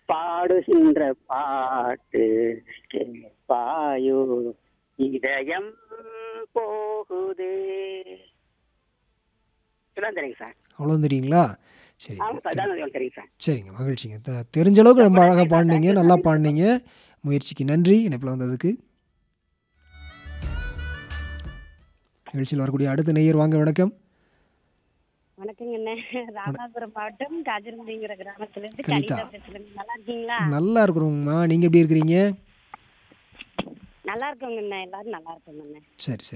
பாடுகின்ற பாட்டு கேட்பாயோ இதயம் போகுதே இதெல்லாம் தெரியுங்க சார் அவ்வளோ தெரியுங்களா சரி ஆமாம் சார் இதான் தெரியுங்க சார் சரிங்க மகிழ்ச்சிங்க த- தெரிஞ்ச அளவுக்கு ரொம்ப அழகாக பாடினீங்க நல்லா பாடினீங்க முயற்சிக்கு நன்றி இணைப்பில் வந்ததுக்கு நிகழ்ச்சியில் வரக்கூடிய அடுத்த நேயர் வாங்க வணக்கம் வணக்கங்க அண்ணே ராமநாதபுரம் மாவட்டம் காஜிரங்குடிங்கிற கிராமத்துல இருந்து கவிதா. கவிதா பேசுறேங்க நல்லா இருக்கீங்களா நல்லா இருக்கிறோங்கம்மா நீங்கள் எப்படி இருக்கிறீங்க நல்லா இருக்கோங்க அண்ணே எல்லாரும் நல்லா இருக்கோங்க அண்ணே சரி சரி